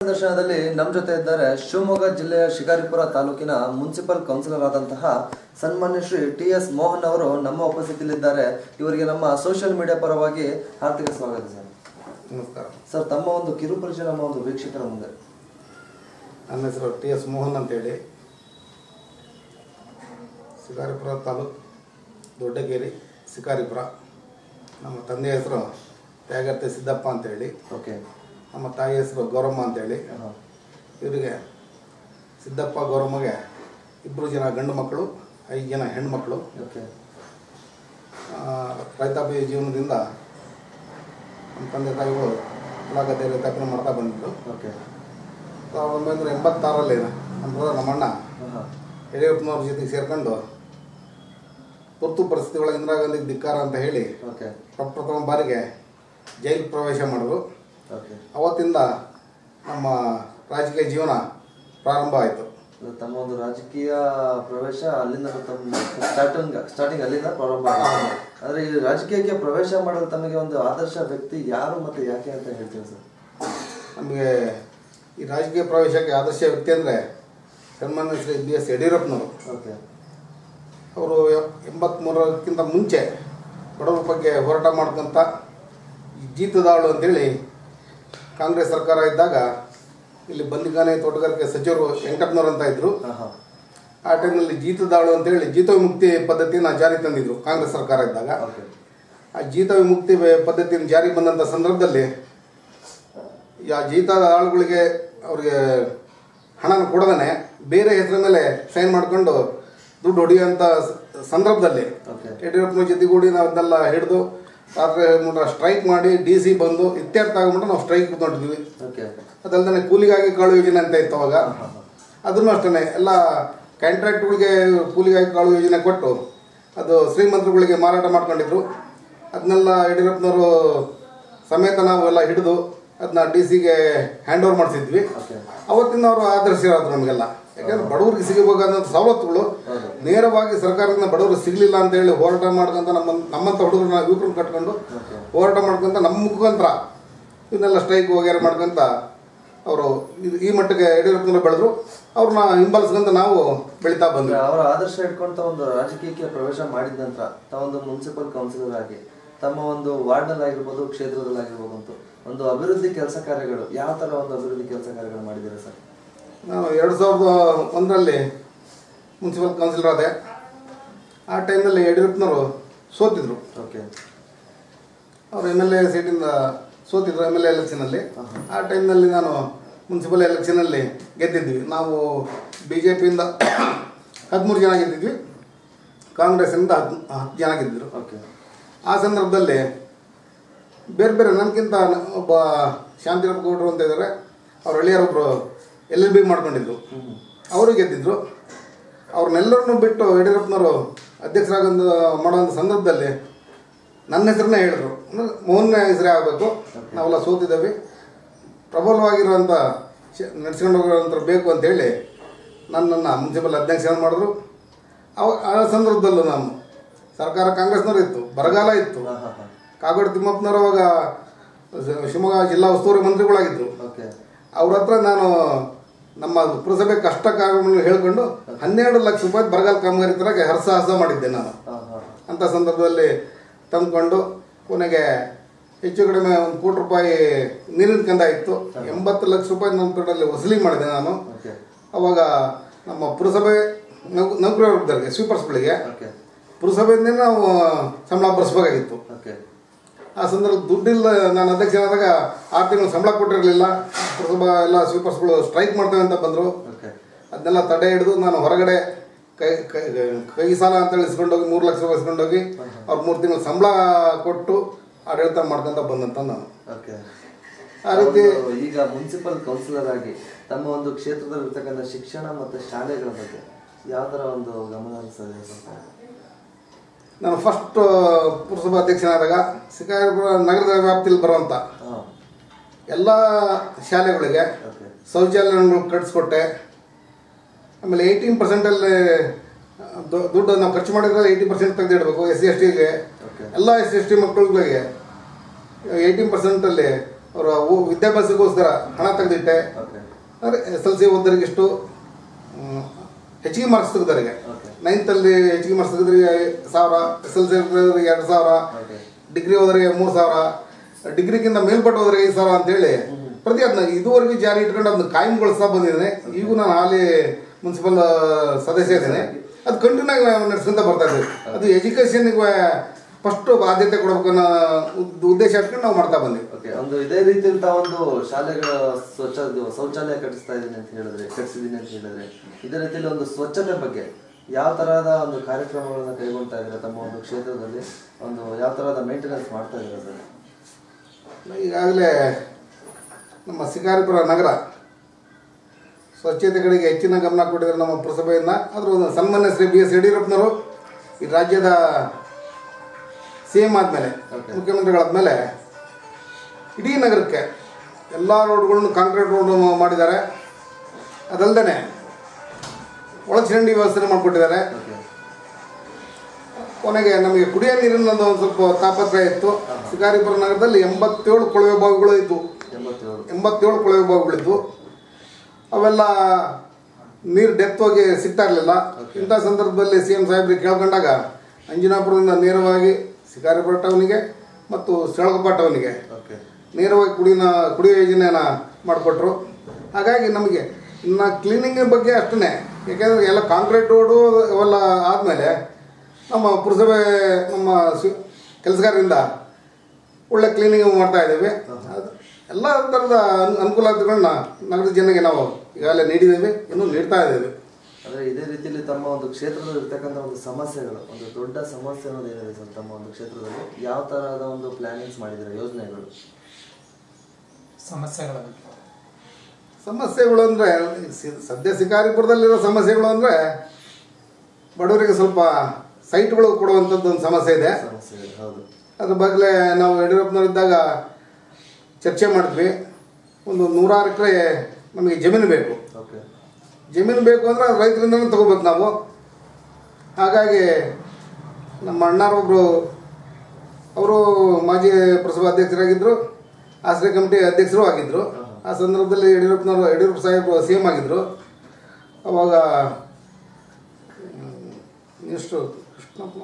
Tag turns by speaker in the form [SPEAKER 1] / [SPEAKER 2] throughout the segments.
[SPEAKER 1] ಸಂದರ್ಶನದಲ್ಲಿ ನಮ್ಮ ಜೊತೆ ಇದ್ದಾರೆ ಶಿವಮೊಗ್ಗ ಜಿಲ್ಲೆಯ ಶಿಕಾರಿಪುರ ತಾಲೂಕಿನ ಮುನ್ಸಿಪಲ್ ಕೌನ್ಸಿಲರ್ ಆದಂತಹ ಸನ್ಮಾನ್ಯ ಶ್ರೀ ಟಿ ಎಸ್ ಮೋಹನ್ ಅವರು ನಮ್ಮ ಉಪಸ್ಥಿತಿಯಲ್ಲಿದ್ದಾರೆ ಇವರಿಗೆ ನಮ್ಮ ಸೋಷಿಯಲ್ ಮೀಡಿಯಾ ಪರವಾಗಿ ಹಾರ್ದಿಕ ಸ್ವಾಗತ ಸರ್
[SPEAKER 2] ನಮಸ್ಕಾರ
[SPEAKER 1] ಸರ್ ತಮ್ಮ ಒಂದು ಕಿರುಪರಿಚಯ ನಮ್ಮ ಒಂದು ವೀಕ್ಷಕರ ಮುಂದೆ
[SPEAKER 2] ನನ್ನ ಹೆಸರು ಟಿ ಎಸ್ ಮೋಹನ್ ಅಂತೇಳಿ ಶಿಕಾರಿಪುರ ತಾಲೂಕು ದೊಡ್ಡಗೇರಿ ಶಿಕಾರಿಪುರ ನಮ್ಮ ತಂದೆಯ ಹೆಸರು ತ್ಯಾಗರ್ತಿ ಸಿದ್ದಪ್ಪ ಅಂತೇಳಿ
[SPEAKER 1] ಓಕೆ
[SPEAKER 2] ನಮ್ಮ ತಾಯಿ ಹೆಸರು ಗೌರಮ್ಮ ಅಂತೇಳಿ ಇವರಿಗೆ ಸಿದ್ದಪ್ಪ ಗೌರಮ್ಮಗೆ ಇಬ್ಬರು ಜನ ಗಂಡು ಮಕ್ಕಳು ಐದು ಜನ ಹೆಣ್ಮಕ್ಳು
[SPEAKER 1] ಓಕೆ
[SPEAKER 2] ಆ, ರೈತಾಪಿ ಜೀವನದಿಂದ ನಮ್ಮ ತಂದೆ ತಾಯಿಗಳು ಹೊಲ ಗದ್ದೆ ರೈತಾಪಿನ ಮಾಡ್ತಾ ಬಂದಿದ್ದು
[SPEAKER 1] ಓಕೆ
[SPEAKER 2] ಸಾವಿರದ ಒಂಬೈನೂರ ಎಂಬತ್ತಾರರಲ್ಲಿ ನಮ್ಮ brother, ನಮ್ಮಣ್ಣ
[SPEAKER 1] ಹಾಂ
[SPEAKER 2] ಯಡಿಯೂರಪ್ಪನವ್ರ ಜೊತೆಗೆ ಸೇರ್ಕೊಂಡು ತುರ್ತು ಪರಿಸ್ಥಿತಿ ಒಳಗೆ ಇಂದಿರಾ ಗಾಂಧಿಗೆ ಧಿಕ್ಕಾರ ಅಂತ ಹೇಳಿ
[SPEAKER 1] ಓಕೆ
[SPEAKER 2] ಪ್ರಪ್ರಥಮ ಬಾರಿಗೆ ಜೈಲು ಪ್ರವೇಶ ಮಾಡಿದ್ರು
[SPEAKER 1] ಓಕೆ
[SPEAKER 2] ಅವತ್ತಿಂದ ನಮ್ಮ ರಾಜಕೀಯ ಜೀವನ ಪ್ರಾರಂಭ ಆಯಿತು
[SPEAKER 1] ತಮ್ಮ ಒಂದು ರಾಜಕೀಯ ಪ್ರವೇಶ ಅಲ್ಲಿಂದ ತಮ್ಮ ಸ್ಟಾರ್ಟಿಂಗ್ ಸ್ಟಾರ್ಟಿಂಗ್ ಅಲ್ಲಿಂದ ಪ್ರಾರಂಭ ಆಗಿದೆ. ಅಂದ್ರೆ ಈ ರಾಜಕೀಯಕ್ಕೆ ಪ್ರವೇಶ ಮಾಡಲು ತಮಗೆ ಒಂದು ಆದರ್ಶ ವ್ಯಕ್ತಿ ಯಾರು ಮತ್ತೆ ಯಾಕೆ ಅಂತ ಹೇಳ್ತೀವಿ ಸರ್
[SPEAKER 2] ನಮಗೆ ಈ ರಾಜಕೀಯ ಪ್ರವೇಶಕ್ಕೆ ಆದರ್ಶ ವ್ಯಕ್ತಿ ಅಂದರೆ ಸನ್ಮಾನ್ಯ ಶ್ರೀ ಬಿ ಎಸ್ ಯಡಿಯೂರಪ್ಪನವರು
[SPEAKER 1] ಓಕೆ
[SPEAKER 2] ಅವರು ಎಂಬತ್ತ್ಮೂರಕ್ಕಿಂತ ಮುಂಚೆ ಬಡವರ ಬಗ್ಗೆ ಹೋರಾಟ ಮಾಡ್ಕೊಂತ ಈ ಜೀತದಾಳು ಅಂತೇಳಿ ಕಾಂಗ್ರೆಸ್ ಸರ್ಕಾರ ಇದ್ದಾಗ ಇಲ್ಲಿ ಬಂದಿಗಾನೆ ತೋಟಗಾರಿಕೆ ಸಚಿವರು ವೆಂಕಟನವ್ರು ಅಂತ ಇದ್ರು
[SPEAKER 1] ಹಾಂ ಹಾಂ
[SPEAKER 2] ಆ ಟೈಮ್ನಲ್ಲಿ ಜೀತದಾಳು ಅಂತೇಳಿ ಜೀತ ವಿಮುಕ್ತಿ ಪದ್ಧತಿನ ಜಾರಿ ತಂದಿದ್ರು ಕಾಂಗ್ರೆಸ್ ಸರ್ಕಾರ ಇದ್ದಾಗ
[SPEAKER 1] ಓಕೆ
[SPEAKER 2] ಆ ಜೀತ ವಿಮುಕ್ತಿ ಪದ್ಧತಿನ ಜಾರಿ ಬಂದಂಥ ಸಂದರ್ಭದಲ್ಲಿ ಆ ಜೀತದಾಳುಗಳಿಗೆ ಅವ್ರಿಗೆ ಹಣನ ಕೊಡದೇ ಬೇರೆ ಹೆಸರ ಮೇಲೆ ಸೈನ್ ಮಾಡ್ಕೊಂಡು ದುಡ್ಡು ಹೊಡೆಯುವಂಥ ಸ- ಸಂದರ್ಭದಲ್ಲಿ
[SPEAKER 1] ಓಕೆ
[SPEAKER 2] ಯಡಿಯೂರಪ್ಪನ ಜೊತೆಗೂಡಿ ನಾವು ಅದನ್ನೆಲ್ಲ ಹಿಡಿದು ರಾತ್ರಿ ಮುಟ ಸ್ಟ್ರೈಕ್ ಮಾಡಿ ಡಿ ಸಿ ಬಂದು ಇತ್ಯರ್ಥ ಆಗ್ಬಿಟ್ಟು ನಾವು ಸ್ಟ್ರೈಕ್ ಕೂತ್ಕೊಂಡಿದ್ವಿ
[SPEAKER 1] ಓಕೆ
[SPEAKER 2] ಅದಲ್ಲದೆ ಕೂಲಿಗಾಗಿ ಕಾಳು ಯೋಜನೆ ಅಂತ ಇತ್ತು ಅವಾಗ
[SPEAKER 1] ಹಾಂ ಹಾಂ
[SPEAKER 2] ಅದನ್ನು ಅಷ್ಟೇ ಎಲ್ಲ ಕಾಂಟ್ರಾಕ್ಟ್ಗಳಿಗೆ ಕೂಲಿಗಾಗಿ ಕಾಳು ಯೋಜನೆ ಕೊಟ್ಟು ಅದು ಶ್ರೀಮಂತರುಗಳಿಗೆ ಮಾರಾಟ ಮಾಡ್ಕೊಂಡಿದ್ರು ಅದನ್ನೆಲ್ಲ ಯಡಿಯೂರಪ್ಪನವರು ಸಮೇತ ನಾವು ಎಲ್ಲ ಹಿಡಿದು ಅದನ್ನ ಡಿ ಸಿಗೆ ಹ್ಯಾಂಡ್ ಓವರ್ ಮಾಡಿಸಿದ್ವಿ
[SPEAKER 1] ಓಕೆ
[SPEAKER 2] ಅವತ್ತಿಂದ ಅವರು ಆದರ್ಶರಾದ್ರು ನಮಗೆಲ್ಲ ಯಾಕಂದ್ರೆ ಬಡವರಿಗೆ ಸಿಗಬೇಕಾದ ಸವಲತ್ತುಗಳು
[SPEAKER 1] ಹೌದು.
[SPEAKER 2] ನೇರವಾಗಿ ಸರ್ಕಾರದಿಂದ ಬಡವರಿಗೆ ಸಿಗಲಿಲ್ಲ ಅಂತ ಹೇಳಿ ಹೋರಾಟ ಮಾಡ್ಕೊಂತ ನಮ್ಮ ನಮ್ಮಂಥ ಹುಡುಗರನ್ನ ಯುವಕರನ್ನ ಕಟ್ಕೊಂಡು
[SPEAKER 1] ಓಕೆ
[SPEAKER 2] ಹೋರಾಟ ಮಾಡ್ಕೊಂತ ನಮ್ಮ ಮುಖಾಂತರ ಇವನ್ನೆಲ್ಲ ಸ್ಟ್ರೈಕ್ ವಗೇರೆ ಮಾಡ್ಕೊಂತ ಅವರು ಈ ಮಟ್ಟಿಗೆ ಯಡಿಯೂರಪ್ಪನವರು ಬೆಳೆದ್ರು ಅವ್ರನ್ನ ಹಿಂಬಾಲಿಸ್ಕೊಂತ ನಾವು ಬೆಳೀತಾ ಬಂದ್ವಿ
[SPEAKER 1] ಅವರ ಆದರ್ಶ ಇಟ್ಕೊಂತ ಒಂದು ರಾಜಕೀಯಕ್ಕೆ ಪ್ರವೇಶ ಮಾಡಿದ ನಂತರ ತಾವೊಂದು ಮುನ್ಸಿಪಲ್ ಕೌನ್ಸಿಲರ್ ಆಗಿ ತಮ್ಮ ಒಂದು ವಾರ್ಡ್ನಲ್ಲಿ ಆಗಿರ್ಬೋದು ಕ್ಷೇತ್ರದಲ್ಲಿ ಆಗಿರ್ಬೋದು ಅಂತ ಒಂದು ಅಭಿವೃದ್ಧಿ ಕೆಲಸ ಕಾರ್ಯಗಳು ಯಾವ ತರ ಒಂದು ಅಭಿವೃದ್ಧಿ ಕೆಲಸ ಕಾರ್ಯಗಳು ಮಾಡಿದ್ದೀರಾ ಸರ್
[SPEAKER 2] ನಾನು ಎರಡು ಸಾವಿರದ ಒಂದರಲ್ಲಿ ಮುನ್ಸಿಪಲ್ ಕೌನ್ಸಿಲರ್ ಆದೆ ಆ ಟೈಮ್ನಲ್ಲಿ ಯಡಿಯೂರಪ್ಪನವರು ಸೋತಿದ್ರು
[SPEAKER 1] ಓಕೆ
[SPEAKER 2] ಅವರು ಎಮ್ ಎಲ್ ಎ ಸೀಟಿಂದ ಸೋತಿದ್ರು ಎಮ್ ಎಲ್ ಎ ಎಲೆಕ್ಷನಲ್ಲಿ ಆ ಟೈಮ್ನಲ್ಲಿ ನಾನು ಮುನ್ಸಿಪಲ್ ಎಲೆಕ್ಷನಲ್ಲಿ ಗೆದ್ದಿದ್ವಿ ನಾವು ಬಿ ಜೆ ಪಿಯಿಂದ ಹದಿಮೂರು ಜನ ಗೆದ್ದಿದ್ವಿ ಕಾಂಗ್ರೆಸ್ಸಿಂದ ಹದ್ ಹತ್ತು ಜನ ಗೆದ್ದಿದ್ರು
[SPEAKER 1] ಓಕೆ
[SPEAKER 2] ಆ ಸಂದರ್ಭದಲ್ಲಿ ಬೇರೆ ಬೇರೆ ನನಗಿಂತ ಒಬ್ಬ ಶಾಂತಿರಪ್ಪ ಗೌಡರು ಅಂತ ಇದ್ದಾರೆ ಅವ್ರ ಹಳ್ಳಿಯರೊಬ್ಬರು ಎಲ್ ಎಲ್ ಬಿ ಮಾಡ್ಕೊಂಡಿದ್ರು
[SPEAKER 1] ಹ್ಮ್
[SPEAKER 2] ಅವರು ಗೆದ್ದಿದ್ರು ಅವ್ರನ್ನೆಲ್ಲರನ್ನೂ ಬಿಟ್ಟು ಯಡಿಯೂರಪ್ಪನವರು ಅಧ್ಯಕ್ಷರಾಗ ಮಾಡೋಂಥ ಸಂದರ್ಭದಲ್ಲಿ ನನ್ನ ಹೆಸರನ್ನೇ ಹೇಳಿದ್ರು ಅಂದ್ರೆ ಮೋಹನ್ನ ಹೆಸರೇ ಆಗಬೇಕು ನಾವೆಲ್ಲ ಸೋತಿದ್ದೇವೆ ಪ್ರಬಲವಾಗಿರುವಂಥ ಶ ನಡೆಸ್ಕೊಂಡು ಹೋಗೋಂಥ ಬೇಕು ಅಂತೇಳಿ ನನ್ನನ್ನು ಮುನ್ಸಿಪಲ್ ಅಧ್ಯಕ್ಷ ಮಾಡಿದ್ರು ಅವ ಆ ಸಂದರ್ಭದಲ್ಲೂ ನಾನು ಸರ್ಕಾರ ಕಾಂಗ್ರೆಸ್ನವ್ರು ಇತ್ತು ಬರಗಾಲ ಇತ್ತು
[SPEAKER 1] ಹಾಂ ಹಾಂ ಹಾಂ
[SPEAKER 2] ಕಾಗೋಡು ತಿಮ್ಮಪ್ಪನವರು ಅವಾಗ ಶ- ಶಿವಮೊಗ್ಗ ಜಿಲ್ಲಾ ಉಸ್ತುವಾರಿ ಮಂತ್ರಿಗಳಾಗಿದ್ದರು
[SPEAKER 1] ಓಕೆ
[SPEAKER 2] ಅವ್ರ ಹತ್ರ ನಾನು ನಮ್ಮ ಪುರಸಭೆ ಕಷ್ಟ ಕಾರ್ಯಗಳನ್ನು ಹೇಳ್ಕೊಂಡು ಹನ್ನೆರಡು ಲಕ್ಷ ರೂಪಾಯಿ ಬರಗಾಲ ಕಾಮಗಾರಿ ತರಕ್ಕೆ ಹರಸಾಹಸ ಮಾಡಿದ್ದೆ ನಾನು
[SPEAKER 1] ಹಾಂ ಹಾಂ
[SPEAKER 2] ಅಂಥ ಸಂದರ್ಭದಲ್ಲಿ ತಂದ್ಕೊಂಡು ಕೊನೆಗೆ ಹೆಚ್ಚು ಕಡಿಮೆ ಒಂದು ಕೋಟಿ ರೂಪಾಯಿ ನೀರಿನ ಕಂದ ಇತ್ತು ಎಂಬತ್ತು ಲಕ್ಷ ರೂಪಾಯಿ ನನ್ನ ಕಡೆಯಲ್ಲಿ ವಸೂಲಿ ಮಾಡಿದೆ ನಾನು
[SPEAKER 1] ಓಕೆ
[SPEAKER 2] ಅವಾಗ ನಮ್ಮ ಪುರಸಭೆ ನೌ- ನೌಕರರಿದ್ದಾರೆ ಸ್ವೀಪರ್ಸ್ಗಳಿಗೆ
[SPEAKER 1] ಓಕೆ
[SPEAKER 2] ಪುರಸಭೆಯಿಂದ ನಾವು ಸಂಬಳ ಬರೆಸ್ಬೇಕಾಗಿತ್ತು
[SPEAKER 1] ಓಕೆ
[SPEAKER 2] ಆ ಸಂದರ್ಭ ದುಡ್ಡಿಲ್ಲ ನಾನು ಅಧ್ಯಕ್ಷನಾದಾಗ ಆರು ತಿಂಗಳು ಸಂಬಳ ಕೊಟ್ಟಿರಲಿಲ್ಲ ಪುರಸಭಾ ಎಲ್ಲ ಸ್ವೀಪರ್ಸ್ಗಳು ಸ್ಟ್ರೈಕ್ ಮಾಡ್ತೇವೆ ಅಂತ ಬಂದರು
[SPEAKER 1] ಓಕೆ
[SPEAKER 2] ಅದನ್ನೆಲ್ಲ ತಡೆ ಹಿಡಿದು ನಾನು ಹೊರಗಡೆ ಕೈ ಕೈ ಕೈ ಸಾಲ ಅಂತ ಹೇಳಿ ಇಸ್ಕೊಂಡೋಗಿ ಮೂರು ಲಕ್ಷ ರೂಪಾಯಿ ಇಸ್ಕೊಂಡೋಗಿ ಅವ್ರು ಮೂರು ತಿಂಗಳು ಸಂಬಳ ಕೊಟ್ಟು ಆಡಳಿತ ಮಾಡ್ಕೊಂತ ಬಂದಂತ ನಾನು
[SPEAKER 1] ಓಕೆ
[SPEAKER 2] ಆ ರೀತಿ
[SPEAKER 1] ಒಂದು ಈಗ ಮುನ್ಸಿಪಲ್ ಕೌನ್ಸಿಲರ್ ಆಗಿ ತಮ್ಮ ಒಂದು ಕ್ಷೇತ್ರದಲ್ಲಿ ಇರ್ತಕ್ಕಂಥ ಶಿಕ್ಷಣ ಮತ್ತು ಶಾಲೆಗಳ ಬಗ್ಗೆ ಯಾವ ತರ ಒಂದು ಗಮನ ಹರಿಸ್ತದೆ ಸ್ವಲ್ಪ
[SPEAKER 2] ನಾನು ಫಸ್ಟ್ ಪುರಸಭಾ ಅಧ್ಯಕ್ಷನಾದಾಗ ಶಿಕಾರಿಪುರ ನಗರದ ವ್ಯಾಪ್ತಿಯಲ್ಲಿ ಬರುವಂಥ
[SPEAKER 1] ಹಾಂ
[SPEAKER 2] ಎಲ್ಲ ಶಾಲೆಗಳಿಗೆ
[SPEAKER 1] ಓಕೆ
[SPEAKER 2] ಶೌಚಾಲಯಗಳು ಕಟ್ಸ್ಕೊಟ್ಟೆ ಆಮೇಲೆ ಏಯ್ಟೀನ್ ಪರ್ಸೆಂಟಲ್ಲಿ ದುಡ್ಡು ನಾವು ಖರ್ಚು ಮಾಡಿದ್ರೆ ಏಯ್ಟಿ ಪರ್ಸೆಂಟ್ ತೆಗೆದಿಡಬೇಕು ಎಸ್ ಸಿ ಎಸ್ ಟಿಗೆ
[SPEAKER 1] ಓಕೆ
[SPEAKER 2] ಎಲ್ಲ ಎಸ್ ಸಿ ಎಸ್ ಟಿ ಮಕ್ಕಳಿಗೆ ಏಯ್ಟೀನ್ ಪರ್ಸೆಂಟಲ್ಲಿ ಅವರ ವಿದ್ಯಾಭ್ಯಾಸಕ್ಕೋಸ್ಕರ ಹಣ ತೆಗೆದಿಟ್ಟೆ
[SPEAKER 1] ಓಕೆ
[SPEAKER 2] ಅಂದರೆ ಎಸ್ ಎಲ್ ಸಿ ಓದೋರಿಗೆ ಇಷ್ಟು ಹ್ಮ್, ಹೆಚ್ಚಿಗೆ ಮಾರ್ಕ್ಸ್ ತೆಗೆದವರಿಗೆ
[SPEAKER 1] ಓಕೆ
[SPEAKER 2] ನೈನ್ತಲ್ಲಿ ಹೆಚ್ಚಿಗೆ ಮಾರ್ಕ್ಸ್ ತೆಗೆದ್ರಿಗೆ ಸಾವಿರ ಎಸ್ ಎಲ್ ಸಿ ಎರಡು ಸಾವಿರ
[SPEAKER 1] ಓಕೆ
[SPEAKER 2] ಡಿಗ್ರಿ ಹೋದ್ರೆ ಮೂರು ಸಾವಿರ ಡಿಗ್ರಿಗಿಂತ ಮೇಲ್ಪಟ್ಟು ಹೋದ್ರೆ ಐದು ಸಾವಿರ ಅಂತೇಳಿ ಪ್ರತಿ ಅದನ್ನ ಇದುವರೆಗೂ ಜಾರಿ ಇಟ್ಕೊಂಡು ಅದನ್ನ ಕಾಯಂಗೊಳಿಸ್ತಾ ಬಂದಿದ್ದೇನೆ ಈಗೂ ನಾನು ಹಾಲಿ ಮುನ್ಸಿಪಲ್ ಸದಸ್ಯ ಇದ್ದೇನೆ ಅದು ಕಂಟಿನ್ಯೂ ಆಗಿ ನಡೆಸ್ಕೊಂತ ಬರ್ತಾ ಇದ್ದೀವಿ ಅದು ಎಜುಕೇಷನ್ಗೆ ಫಸ್ಟ್ ಆದ್ಯತೆ ಕೊಡಬೇಕು ಅನ್ನೋ ಉದ್- ಉದ್ದೇಶ ಇಟ್ಕೊಂಡು ನಾವು ಮಾಡ್ತಾ ಬಂದ್ವಿ
[SPEAKER 1] ಓಕೆ ಒಂದು ಇದೇ ರೀತಿಯಂತ ಒಂದು ಶಾಲೆಗಳ ಸ್ವಚ್ಛ ಇದು ಶೌಚಾಲಯ ಕಟ್ಟಿಸ್ತಾ ಇದ್ದೀನಿ ಅಂತ ಹೇಳಿದ್ರೆ ಕಟ್ಟಿಸಿದ್ದೀನಿ ಅಂತ ಹೇಳಿದ್ರೆ ಇದೇ ರೀತಿಯಲ್ಲಿ ಒಂದು ಸ್ವಚ್ಛತೆ ಬಗ್ಗೆ ಯಾವ ತರಹದ ಒಂದು ಕಾರ್ಯಕ್ರಮಗಳನ್ನ ಕೈಗೊಳ್ತಾ ಇದ್ರೆ ತಮ್ಮ ಒಂದು ಕ್ಷೇತ್ರದಲ್ಲಿ ಒಂದು ಯಾವ ತರಹದ ಮೇಂಟೆನೆನ್ಸ್ ಮಾಡ್ತಾ ಇದ್ದಾರೆ ಸರ್
[SPEAKER 2] ಈಗಾಗಲೇ ನಮ್ಮ ಶಿಕಾರಿಪುರ ನಗರ ಸ್ವಚ್ಛತೆ ಕಡೆಗೆ ಹೆಚ್ಚಿನ ಗಮನ ಕೊಟ್ಟಿದ್ದಾರೆ ನಮ್ಮ ಪುರಸಭೆಯಿಂದ ಅದ್ರ ಒಂದು ಸನ್ಮಾನ್ಯ ಶ್ರೀ ಬಿ ಎಸ್ ಯಡಿಯೂರಪ್ಪನವರು ಈ ರಾಜ್ಯದ ಸಿ ಎಂ ಆದಮೇಲೆ
[SPEAKER 1] Okay.
[SPEAKER 2] ಮುಖ್ಯಮಂತ್ರಿಗಳಾದ್ಮೇಲೆ ಇಡೀ ನಗರಕ್ಕೆ ಎಲ್ಲ ರೋಡ್ಗಳನ್ನು ಕಾಂಕ್ರೀಟ್ ರೋಡ್ ಮಾಡಿದ್ದಾರೆ ಅದಲ್ಲದೆ ಒಳಚರಂಡಿ ವ್ಯವಸ್ಥೆ ಮಾಡಿಕೊಟ್ಟಿದ್ದಾರೆ
[SPEAKER 1] ಓಕೆ
[SPEAKER 2] ಕೊನೆಗೆ ನಮಗೆ ಕುಡಿಯೋ ನೀರಿನ ಒಂದು ಸ್ವಲ್ಪ ತಾಪತ್ರಯ ಇತ್ತು ಶಿಕಾರಿಪುರ ನಗರದಲ್ಲಿ ಎಂಬತ್ತೇಳು ಕೊಳವೆ ಬಾವಿಗಳು ಇದ್ವು
[SPEAKER 1] ಎಂಬತ್ತೇಳು
[SPEAKER 2] ಎಂಬತ್ತೇಳು ಕೊಳವೆ ಬಾವಿಗಳಿದ್ವು ಅವೆಲ್ಲ ನೀರು ಡೆತ್ ಹೋಗಿ ಸಿಗ್ತಾ ಇರಲಿಲ್ಲ ಇಂಥ ಸಂದರ್ಭದಲ್ಲಿ ಸಿ ಎಂ ಸಾಹೇಬ್ರಿಗೆ ಕೇಳ್ಕೊಂಡಾಗ ಅಂಜನಾಪುರದಿಂದ ನೇರವಾಗಿ ಶಿಕಾರಿಪುರ ಟೌನಿಗೆ ಮತ್ತು ಶೆಳಗಪ್ಪ ಟೌನಿಗೆ
[SPEAKER 1] ಓಕೆ
[SPEAKER 2] ನೇರವಾಗಿ ಕುಡಿನ ಕುಡಿಯೋ ಯೋಜನೆನ ಮಾಡಿಕೊಟ್ರು ಹಾಗಾಗಿ ನಮಗೆ ಇನ್ನು ಕ್ಲೀನಿಂಗ್ ಬಗ್ಗೆ ಅಷ್ಟೇ ಯಾಕೆಂದರೆ ಎಲ್ಲ ಕಾಂಕ್ರೀಟ್ ರೋಡು ಅವೆಲ್ಲ ಆದಮೇಲೆ ನಮ್ಮ ಪುರಸಭೆ ನಮ್ಮ ಸಿ- ಕೆಲಸಗಾರರಿಂದ ಒಳ್ಳೆ ಕ್ಲೀನಿಂಗ್ ಮಾಡ್ತಾ ಇದ್ದೇವೆ ಅದು ಎಲ್ಲ ಥರದ ಅನು ಅನುಕೂಲತೆಗಳನ್ನ ನಗರದ ಜನಕ್ಕೆ ನಾವು ಈಗಾಗಲೇ ನೀಡಿದ್ದೇವೆ ಇನ್ನೂ ನೀಡ್ತಾ ಇದ್ದೇವೆ
[SPEAKER 1] ಅಂದ್ರೆ ಇದೇ ರೀತಿಯಲ್ಲಿ ತಮ್ಮ ಒಂದು ಕ್ಷೇತ್ರದಲ್ಲಿ ಇರ್ತಕ್ಕಂಥ ಒಂದು ಸಮಸ್ಯೆಗಳು ಒಂದು ದೊಡ್ಡ ಸಮಸ್ಯೆ ಅನ್ನೋದು ಏನಿದೆ ಸರ್ ತಮ್ಮ ಒಂದು ಕ್ಷೇತ್ರದಲ್ಲಿ ಯಾವ ತರಹದ ಒಂದು ಪ್ಲಾನಿಂಗ್ಸ್ ಮಾಡಿದ್ದಾರೆ ಯೋಜನೆಗಳು
[SPEAKER 3] ಸಮಸ್ಯೆಗಳ ಬಗ್ಗೆ
[SPEAKER 2] ಸಮಸ್ಯೆಗಳು ಅಂದರೆ ಸದ್ಯ ಶಿಕಾರಿಪುರದಲ್ಲಿರೋ ಸಮಸ್ಯೆಗಳು ಅಂದರೆ ಬಡವರಿಗೆ ಸ್ವಲ್ಪ ಸೈಟ್ಗಳು ಕೊಡುವಂಥದ್ದು ಒಂದು ಸಮಸ್ಯೆ ಇದೆ
[SPEAKER 1] ಸಮಸ್ಯೆಗಳು ಹೌದು
[SPEAKER 2] ಅದ್ರ ಬಗ್ಗೆ ನಾವು ಯಡಿಯೂರಪ್ಪನವರಿದ್ದಾಗ ಚರ್ಚೆ ಮಾಡಿದ್ವಿ ಒಂದು ನೂರಾರು ಎಕರೆ ನಮಗೆ ಜಮೀನು ಬೇಕು
[SPEAKER 1] ಓಕೆ
[SPEAKER 2] ಜಮೀನು ಬೇಕು ಅಂದರೆ ಅದು ರೈತರಿಂದನೇ ತಗೋಬೇಕು ನಾವು ಹಾಗಾಗಿ ನಮ್ಮ ಅಣ್ಣಾರೊಬ್ಬರು ಅವರು ಮಾಜಿ ಪುರಸಭಾ ಅಧ್ಯಕ್ಷರಾಗಿದ್ದರು ಆಶ್ರಯ ಕಮಿಟಿ ಅಧ್ಯಕ್ಷರು ಆಗಿದ್ದರು ಆ ಸಂದರ್ಭದಲ್ಲಿ ಯಡಿಯೂರಪ್ಪನವರು ಯಡಿಯೂರಪ್ಪ ಸಾಹೇಬರು ಸಿ ಎಮ್ ಆಗಿದ್ದರು ಅವಾಗ ಮಿನಿಸ್ಟ್ರು ಕೃಷ್ಣಪ್ಪ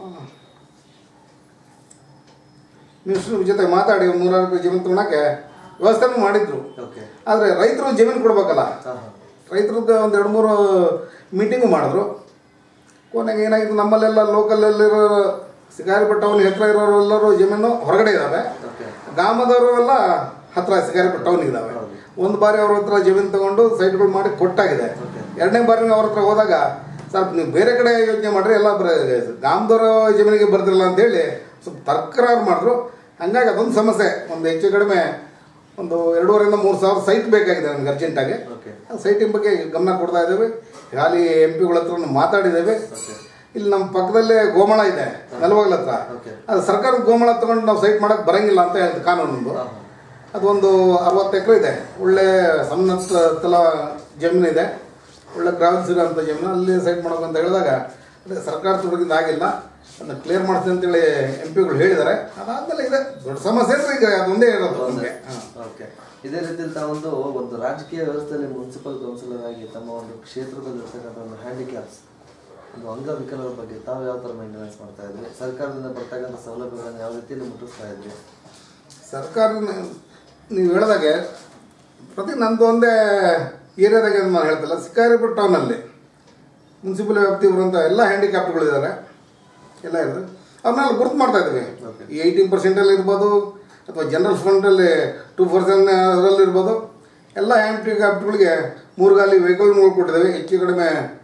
[SPEAKER 2] ಮಿನಿಸ್ಟ್ರ್ ಜೊತೆ ಮಾತಾಡಿ ಒಂದು ನೂರಾರು ರೂಪಾಯಿ ಜಮೀನು ತೊಗೊಳಕ್ಕೆ ವ್ಯವಸ್ಥೆನೂ ಮಾಡಿದ್ರು
[SPEAKER 1] ಓಕೆ
[SPEAKER 2] ಆದರೆ ರೈತರು ಜಮೀನು ಕೊಡ್ಬೇಕಲ್ಲ
[SPEAKER 1] ಹಾಂ ಹಾಂ
[SPEAKER 2] ರೈತರದ್ದು ಒಂದು ಎರಡು ಮೂರು ಮೀಟಿಂಗು ಮಾಡಿದ್ರು ಕೊನೆಗೆ ಏನಾಗಿತ್ತು ನಮ್ಮಲ್ಲೆಲ್ಲ ಲೋಕಲಲ್ಲಿರೋ ಶಿಕಾರಿಪಟ್ಟ ಟೌನ್ ಹತ್ರ ಇರೋರೆಲ್ಲರೂ ಜಮೀನು ಹೊರಗಡೆ ಇದ್ದಾವೆ
[SPEAKER 1] ಓಕೆ
[SPEAKER 2] ಗ್ರಾಮದವರು ಎಲ್ಲ ಹತ್ರ ಶಿಕಾರಿಪಟ್ಟ ಟೌನ್ ಇದ್ದಾವೆ
[SPEAKER 1] ಹೌದು.
[SPEAKER 2] ಒಂದು ಬಾರಿ ಅವ್ರ ಹತ್ರ ಜಮೀನು ತಗೊಂಡು ಸೈಟ್ಗಳು ಮಾಡಿ ಕೊಟ್ಟಾಗಿದೆ
[SPEAKER 1] Okay.
[SPEAKER 2] ಎರಡನೇ ಬಾರಿ ಅವ್ರ ಹತ್ರ ಹೋದಾಗ ಸ್ವಲ್ಪ ನೀವು ಬೇರೆ ಕಡೆ ಯೋಚನೆ ಮಾಡ್ರಿ ಎಲ್ಲ ಬರ ಗ್ರಾಮದವರ ಜಮೀನಿಗೆ ಬರ್ತಿರಲ್ಲ ಅಂತೇಳಿ ಸ್ವಲ್ಪ ತಕರಾರು ಮಾಡಿದ್ರು ಹಂಗಾಗಿ ಅದೊಂದು ಸಮಸ್ಯೆ ಒಂದು ಹೆಚ್ಚು ಕಡಿಮೆ ಒಂದು ಎರಡೂವರೆಯಿಂದ ಮೂರು ಸಾವಿರ ಸೈಟ್ ಬೇಕಾಗಿದೆ ನನಗೆ ಅರ್ಜೆಂಟಾಗಿ
[SPEAKER 1] ಓಕೆ
[SPEAKER 2] ಸೈಟಿನ ಬಗ್ಗೆ ಗಮನ ಕೊಡ್ತಾ ಇದ್ದೇವೆ ಖಾಲಿ ಎಂ ಪಿಗಳ ಹತ್ರ ಮಾತಾಡಿದ್ದೇವೆ
[SPEAKER 1] ಓಕೆ
[SPEAKER 2] ಇಲ್ಲಿ ನಮ್ಮ ಪಕ್ಕದಲ್ಲೇ ಗೋಮಾಳ ಇದೆ ನೆಲವಾಗ್ಲ ಹತ್ರ
[SPEAKER 1] ಓಕೆ
[SPEAKER 2] ಅದು ಸರ್ಕಾರದ ಗೋಮಾಳ ತಗೊಂಡು ನಾವು ಸೈಟ್ ಮಾಡಕ್ ಬರಂಗಿಲ್ಲ ಅಂತ ಹೇಳ್ತು ಕಾನೂನೊಂದು
[SPEAKER 1] ಹಾಂ ಹಾಂ
[SPEAKER 2] ಅದೊಂದು ಅರವತ್ತು ಎಕರೆ ಇದೆ ಒಳ್ಳೆ ಸನ್ನತ್ ತಲ ಜಮೀನು ಇದೆ ಒಳ್ಳೆ ಗ್ರಾವಿಲ್ಸ್ ಇರೋಂಥ ಜಮೀನು ಅಲ್ಲಿ ಸೈಟ್ ಮಾಡ್ಬೇಕು ಅಂತ ಹೇಳಿದಾಗ ಅದೇ ಸರ್ಕಾರ ತೊಡಗಿಂದ ಆಗಿಲ್ಲ ಅದನ್ನ ಕ್ಲಿಯರ್ ಮಾಡ್ತೀನಿ ಅಂತೇಳಿ ಎಂ ಪಿಗಳು ಹೇಳಿದ್ದಾರೆ ಅದಾದ್ಮೇಲೆ ಇದೆ ದೊಡ್ಡ ಸಮಸ್ಯೆ ಅಂದ್ರೆ ಈಗ ಅದೊಂದೇ ಇರೋದು ನಮಗೆ
[SPEAKER 1] ಓಕೆ ಇದೇ ರೀತಿಯಲ್ಲಿ ತಾವೊಂದು ಒಂದು ರಾಜಕೀಯ ವ್ಯವಸ್ಥೆಯಲ್ಲಿ ಮುನ್ಸಿಪಲ್ ಕೌನ್ಸಿಲರ್ ಆಗಿ ತಮ್ಮ ಒಂದು ಕ್ಷೇತ್ರದಲ್ಲಿ ಇರ್ತಕ್ಕಂಥ ಒಂದು ಹ್ಯಾಂಡಿಕ್ಯಾಪ್ಸ್ ಒಂದು ಅಂಗವಿಕಲರ ಬಗ್ಗೆ ತಾವು ಯಾವ ಥರ ಮೇಂಟೆನೆನ್ಸ್ ಮಾಡ್ತಾ ಇದ್ರಿ ಸರ್ಕಾರದಿಂದ ಬರ್ತಕ್ಕಂಥ ಸೌಲಭ್ಯಗಳನ್ನು ಯಾವ ರೀತಿಯಲ್ಲಿ ಮುಟ್ಟಿಸ್ತಾ ಇದ್ರಿ
[SPEAKER 2] ಸರ್ಕಾರ ನೀವು ಹೇಳಿದಾಗೆ ಪ್ರತಿ ನಂದು ಒಂದೇ ಏರಿಯಾದಾಗ ಅಂತ ನಾನು ಹೇಳ್ತಿಲ್ಲ ಸಿಕ್ಕಾರಿಪುರ ಟೌನಲ್ಲಿ ಮುನ್ಸಿಪಲ್ ವ್ಯಾಪ್ತಿ ಬರುವಂಥ ಎಲ್ಲ ಹ್ಯಾಂಡಿಕ್ಯಾಪ್ಟ್ಗಳಿದ್ದಾರೆ ಎಲ್ಲ ಇರೋದು ಅವ್ರನ್ನೆಲ್ಲ ಗುರುತು ಮಾಡ್ತಾ ಇದ್ದೀವಿ
[SPEAKER 1] Okay.
[SPEAKER 2] ಈ ಏಯ್ಟೀನ್ ಪರ್ಸೆಂಟಲ್ಲಿ ಇರ್ಬೋದು ಅಥವಾ ಜನರಲ್ ಫಂಡಲ್ಲಿ ಟೂ ಪರ್ಸೆಂಟ್ ಅದರಲ್ಲಿ ಇರ್ಬೋದು ಎಲ್ಲ ಹ್ಯಾಂಡಿಕ್ಯಾಪ್ಟ್ಗಳಿಗೆ ಮೂರು ಗಾಲಿ ವೆಹಿಕಲ್ ಕೊಟ್ಟಿದ್ದೇವೆ ಹೆಚ್ಚು ಕಡಿಮೆ